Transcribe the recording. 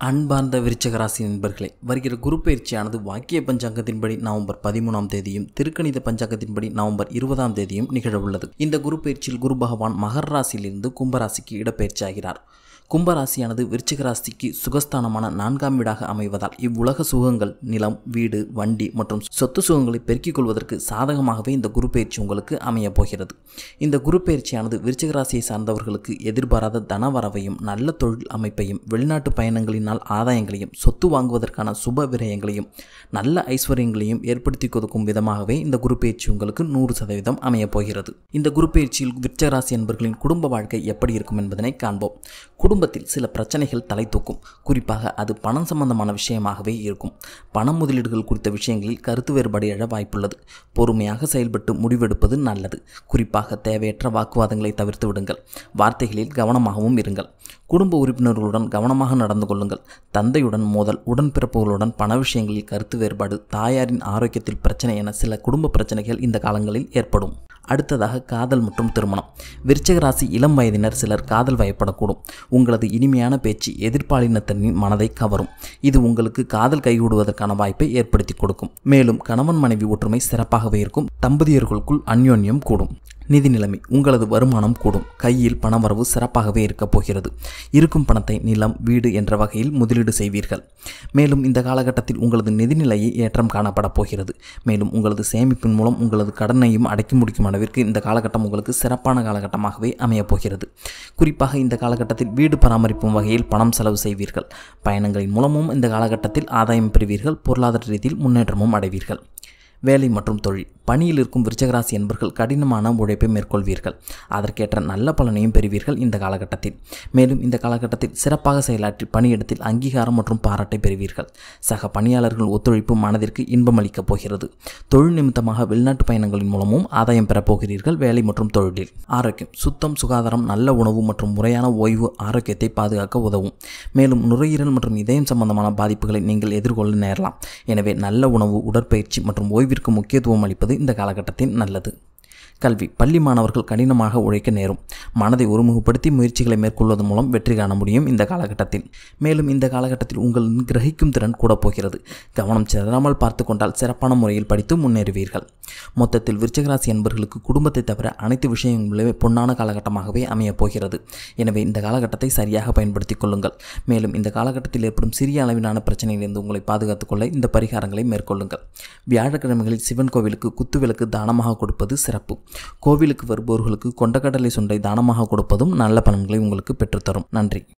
அன்பார்ந்த விருச்சகராசி நண்பர்களே வருகிற குரு பயிற்சியானது வாக்கிய பஞ்சாங்கத்தின்படி நவம்பர் பதிமூணாம் தேதியும் திருக்கணித பஞ்சாங்கத்தின்படி நவம்பர் இருபதாம் தேதியும் நிகழவுள்ளது இந்த குரு பயிற்சியில் குரு பகவான் மகர ராசியிலிருந்து கும்பராசிக்கு இடப்பெயர்ச்சி ஆகிறார் கும்பராசியானது விருச்சிக ராசிக்கு சுகஸ்தானமான நான்காம் வீடாக அமைவதால் இவ்வுலக சுகங்கள் நிலம் வீடு வண்டி மற்றும் சொத்து சுகங்களை பெருக்கிக் கொள்வதற்கு சாதகமாகவே இந்த குரு பயிற்சி உங்களுக்கு அமையப் போகிறது இந்த குரு பயிற்சியானது விருச்சிக ராசியை சார்ந்தவர்களுக்கு எதிர்பாராத தனவரவையும் நல்ல தொழில் அமைப்பையும் வெளிநாட்டு பயணங்களினால் ஆதாயங்களையும் சொத்து வாங்குவதற்கான சுப விரயங்களையும் நல்ல ஐஸ்வர்யங்களையும் ஏற்படுத்தி கொடுக்கும் விதமாகவே இந்த குரு பயிற்சி உங்களுக்கு நூறு சதவீதம் அமையப் போகிறது இந்த குரு பயிற்சியில் விருச்சிக ராசி என்பர்களின் குடும்ப வாழ்க்கை எப்படி இருக்கும் என்பதனை காண்போம் குடும்பத்தில் சில பிரச்சனைகள் தலை தூக்கும் குறிப்பாக அது பணம் சம்பந்தமான விஷயமாகவே இருக்கும் பண முதலீடுகள் குறித்த விஷயங்களில் கருத்து வேறுபாடு எழ வாய்ப்புள்ளது பொறுமையாக செயல்பட்டு முடிவெடுப்பது நல்லது குறிப்பாக தேவையற்ற வாக்குவாதங்களை தவிர்த்து விடுங்கள் வார்த்தைகளில் கவனமாகவும் இருங்கள் குடும்ப உறுப்பினர்களுடன் கவனமாக நடந்து கொள்ளுங்கள் தந்தையுடன் மோதல் உடன்பிறப்புகளுடன் பண விஷயங்களில் கருத்து வேறுபாடு தாயாரின் ஆரோக்கியத்தில் பிரச்சனை என சில குடும்ப பிரச்சனைகள் இந்த காலங்களில் ஏற்படும் அடுத்ததாக காதல் மற்றும் திருமணம் விருச்சக ராசி இளம் வயதினர் சிலர் காதல் வயப்படக்கூடும் உங்களது இனிமையான பேச்சு எதிர்ப்பாளினத்தனின் மனதை கவரும் இது உங்களுக்கு காதல் கைகூடுவதற்கான வாய்ப்பை ஏற்படுத்தி கொடுக்கும் மேலும் கணவன் மனைவி ஒற்றுமை சிறப்பாகவே இருக்கும் தம்பதியர்களுக்குள் அந்யோன்யம் கூடும் நிதி நிலைமை உங்களது வருமானம் கூடும் கையில் பணவரவு சிறப்பாகவே இருக்கப் போகிறது இருக்கும் பணத்தை நிலம் வீடு என்ற வகையில் முதலீடு செய்வீர்கள் மேலும் இந்த காலகட்டத்தில் உங்களது நிதிநிலையை ஏற்றம் காணப்பட போகிறது மேலும் உங்களது சேமிப்பின் மூலம் உங்களது கடனையும் அடக்கி முடிக்கும் அளவிற்கு இந்த காலகட்டம் உங்களுக்கு சிறப்பான காலகட்டமாகவே அமையப் போகிறது குறிப்பாக இந்த காலகட்டத்தில் வீடு பராமரிப்பும் வகையில் பணம் செலவு செய்வீர்கள் பயணங்களின் மூலமும் இந்த காலகட்டத்தில் ஆதாயம் பெறுவீர்கள் பொருளாதார ரீதியில் முன்னேற்றமும் அடைவீர்கள் வேலை மற்றும் தொழில் பணியில் இருக்கும் விருச்சகராசி என்பர்கள் கடினமான உழைப்பை மேற்கொள்வீர்கள் அதற்கேற்ற நல்ல பலனையும் பெறுவீர்கள் இந்த காலகட்டத்தில் மேலும் இந்த காலகட்டத்தில் சிறப்பாக செயலாற்றி பணியிடத்தில் அங்கீகாரம் மற்றும் பாராட்டை பெறுவீர்கள் சக பணியாளர்கள் ஒத்துழைப்பு மனதிற்கு இன்பம் அளிக்கப் போகிறது தொழில் நிமித்தமாக வெளிநாட்டு பயணங்களின் மூலமும் ஆதாயம் பெறப் போகிறீர்கள் வேலை மற்றும் தொழிலில் ஆரோக்கியம் சுத்தம் சுகாதாரம் நல்ல உணவு மற்றும் முறையான ஓய்வு ஆரோக்கியத்தை பாதுகாக்க உதவும் மேலும் நுரையீரல் மற்றும் இதயம் சம்பந்தமான பாதிப்புகளை நீங்கள் எதிர்கொள்ள நேரலாம் எனவே நல்ல உணவு உடற்பயிற்சி மற்றும் ஓய்விற்கு முக்கியத்துவம் அளிப்பது இந்த காலகட்டத்தில் நல்லது கல்வி பள்ளி மாணவர்கள் கடினமாக உழைக்க நேரும் மனதை ஒருமுகப்படுத்தி முயற்சிகளை மேற்கொள்வதன் மூலம் வெற்றி காண முடியும் இந்த காலகட்டத்தில் மேலும் இந்த காலகட்டத்தில் உங்கள் கிரகிக்கும் திறன் கூட போகிறது கவனம் சிதறாமல் பார்த்து கொண்டால் சிறப்பான முறையில் படித்து முன்னேறுவீர்கள் மொத்தத்தில் விருச்சகராசி என்பர்களுக்கு குடும்பத்தை தவிர அனைத்து விஷயங்களுமே பொன்னான காலகட்டமாகவே அமையப் போகிறது எனவே இந்த காலகட்டத்தை சரியாக பயன்படுத்திக் கொள்ளுங்கள் மேலும் இந்த காலகட்டத்தில் ஏற்படும் சிறிய அளவிலான பிரச்சனையிலிருந்து உங்களை பாதுகாத்துக் கொள்ள இந்த பரிகாரங்களை மேற்கொள்ளுங்கள் வியாழக்கிழமைகளில் சிவன் கோவிலுக்கு குத்துவிளக்கு தானமாக கொடுப்பது சிறப்பு கோவிலுக்கு வருபவர்களுக்கு கொண்டக்கடலை சுண்டை தானமாக கொடுப்பதும் நல்ல பலன்களை உங்களுக்கு பெற்றுத்தரும் நன்றி